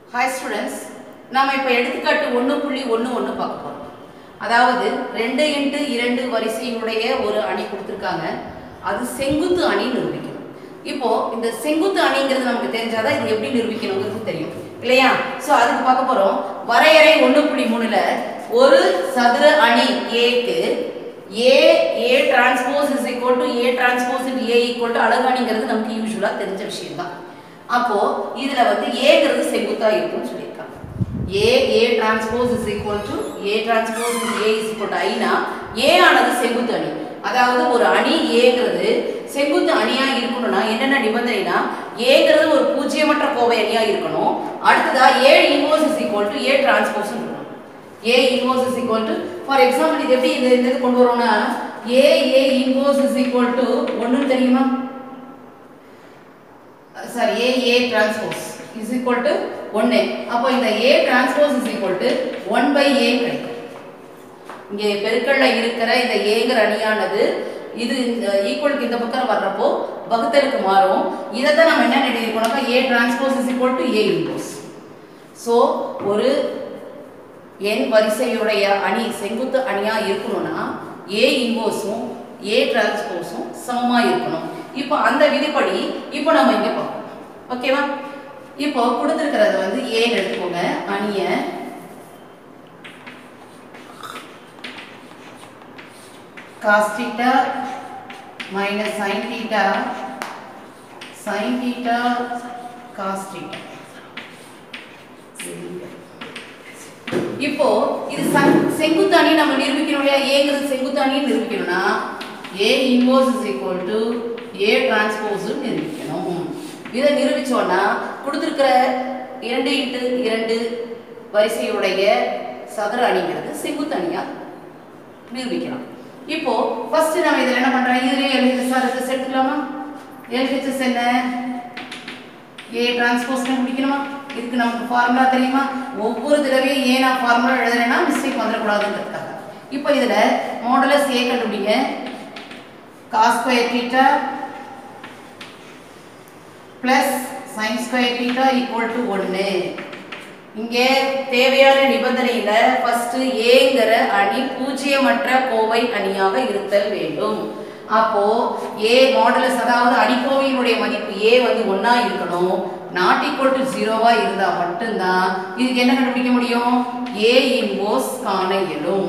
hi students நாம் இப்போ எடுத்துக்காட்டு ஒன்று புள்ளி ஒன்று ஒன்று பார்க்க போகிறோம் அதாவது ரெண்டு இன்ட்டு இரண்டு வரிசையுடைய ஒரு அணி கொடுத்துருக்காங்க அது செங்குத்து அணி நிரூபிக்கணும் இப்போ இந்த செங்குத்து அணிங்கிறது நமக்கு தெரிஞ்சாதான் இது எப்படி நிரூபிக்கணுங்கிறது தெரியும் இல்லையா ஸோ அதுக்கு பார்க்க போகிறோம் வரையறை ஒன்று புள்ளி மூணில் ஒரு சதுர அணி ஏக்கு A A transpose is equal to A transpose into A equal to அழகு அணிங்கிறது நமக்கு யூஸ்வலாக தெரிஞ்ச விஷயம் தான் அப்போ இதுல வந்து ஏங்கிறது செங்குத்தா இருக்கும்னு சொல்லியிருக்காங்க A A transpose is equal to A transpose is A is equal to ஐனா ஏ ஆனது செங்குத்து அணி அதாவது ஒரு அணி ஏங்கிறது செங்குத்து அணியா இருக்கணும்னா என்னென்ன நிபந்தனைனா ஏங்கிறது ஒரு பூஜ்ஜியமற்ற கோவை அணியா இருக்கணும் அடுத்ததா A inverse is equal to A transpose இருக்கணும் A inverse is equal to for example இது எப்படி இந்த இந்த இது கொண்டு வரோம்னா A A inverse is equal to ஒன்றுன்னு தெரியுமா sorry A A transpose is equal to ஒன்று அப்போ இந்த A transpose is equal to one by A கிடைக்கும் இங்கே பெருக்கல்ல இருக்கிற இந்த ஏங்கிற அணியானது இது இந்த ஈக்குவலுக்கு இந்த பக்கம் வர்றப்போ வகுத்தலுக்கு மாறும் இதை தான் நம்ம என்ன எழுதியிருக்கோம்னா A transpose is equal to A inverse so ஒரு என் வரிசையுடைய அணி செங்குத்து அணியா இருக்கணும்னா ஏ இன்வர்ஸும் ஏ டிரான்ஸ்போஸும் சமமா இருக்கணும் இப்போ அந்த விதிப்படி இப்போ நம்ம இங்க பார்ப்போம் ஓகேவா இப்போ கொடுத்துருக்கிறது வந்து ஏன்னு எடுத்துக்கோங்க அணிய cos theta minus sin theta sin theta cos theta இப்போ இது சங்- செங்குத்து அணி நம்ம நிரூபிக்கணும் இல்லையா ஏங்கிறது செங்குத்து அணி நிரூபிக்கணும்னா A inverse is equal to A transpose நிரூபிக்கணும் இதை நிரூபிச்சோம்னா கொடுத்துருக்கிற இரண்டு இன்ட்டு இரண்டு வரிசையுடைய சதுர அணிங்கிறது செங்குத்து அணியா நிரூபிக்கலாம் இப்போ ஃபர்ஸ்ட் நம்ம இதில் என்ன பண்றோம் இதுலயே எல்ஹெச்எஸ் இருக்கு எடுத்துக்கலாமா எல்ஹெச்எஸ் என்ன ஏ டிரான்ஸ்போஸ் கண்டுபிடிக்கணுமா இதுக்கு நமக்கு ஃபார்முலா தெரியுமா ஒவ்வொரு தடவையும் ஏன் நான் ஃபார்முலா எழுதுறேன்னா மிஸ்டேக் வந்துடக்கூடாதுன்றதுக்காக இப்போ இதில் மாடலஸ் ஏ கண்டுபிடிங்க cos square theta plus sin square theta equal to ஒன்று இங்கே தேவையான நிபந்தனையில ஃபர்ஸ்ட் ஏங்கிற அணி பூஜ்ஜியமற்ற கோவை அணியாக இருத்தல் வேண்டும் அப்போ ஏ மாடலஸ் அதாவது அணிக்கோவையினுடைய மதிப்பு ஏ வந்து ஒண்ணா இருக்கணும் நாட் ஈக்குவல் டு ஜீரோவா இருந்தா மட்டும்தான் இதுக்கு என்ன கண்டுபிடிக்க முடியும் ஏ இன்வோஸ் காண இயலும்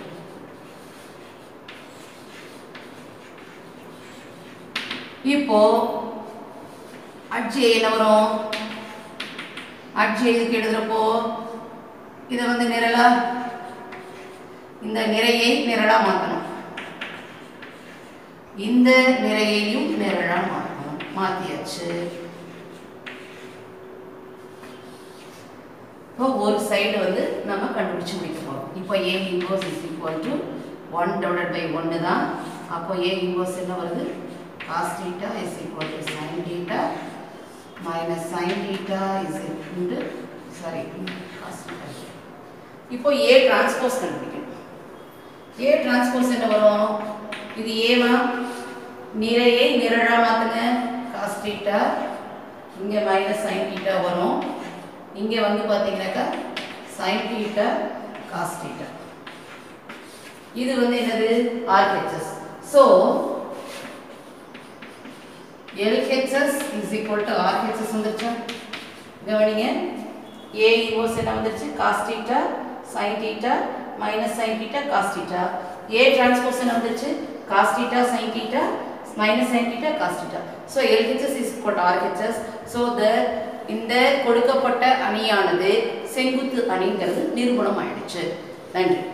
இப்போ அட்ஜி என்ன வரும் அட்ஜி இதுக்கு எழுதுறப்போ இதை வந்து நிரலா இந்த நிறையை நிரலா மாற்றணும் இந்த நிறையையும் நிரலா மாற்றணும் மாத்தியாச்சு இப்போ ஒரு சைடு வந்து நம்ம கண்டுபிடிச்சு முடிக்க போகிறோம் இப்போ A inverse is equal to one divide by ஒன்று தான் அப்போ ஏ இன்வர்ஸ் என்ன வருது cos theta is equal to sin theta minus sin theta is into sorry cos theta இப்போ ஏ டிரான்ஸ்போஸ் கண்டுபிடிக்கணும் ஏ டிரான்ஸ்போஸ் என்ன வரும் இது ஏவா நிறையை நிரழா மாத்துங்க காஸ் தீட்டா இங்கே மைனஸ் சைன் தீட்டா வரும் இங்கே வந்து பார்த்தீங்கன்னாக்கா சைன் தீட்டா காஸ் தீட்டா இது வந்து என்னது RHS so LHS is equal to RHS வந்துருச்சா கவனிங்க ஏ இன்வர்ஸ் என்ன வந்துருச்சு cos theta sin theta minus sin theta cos theta A transpose என்ன வந்துருச்சு cos theta sin theta minus sin theta cos theta so LHS is equal to RHS so the இந்த கொடுக்கப்பட்ட அணியானது செங்குத்து அணிங்கிறது நிரூபணம் ஆயிடுச்சு நன்றி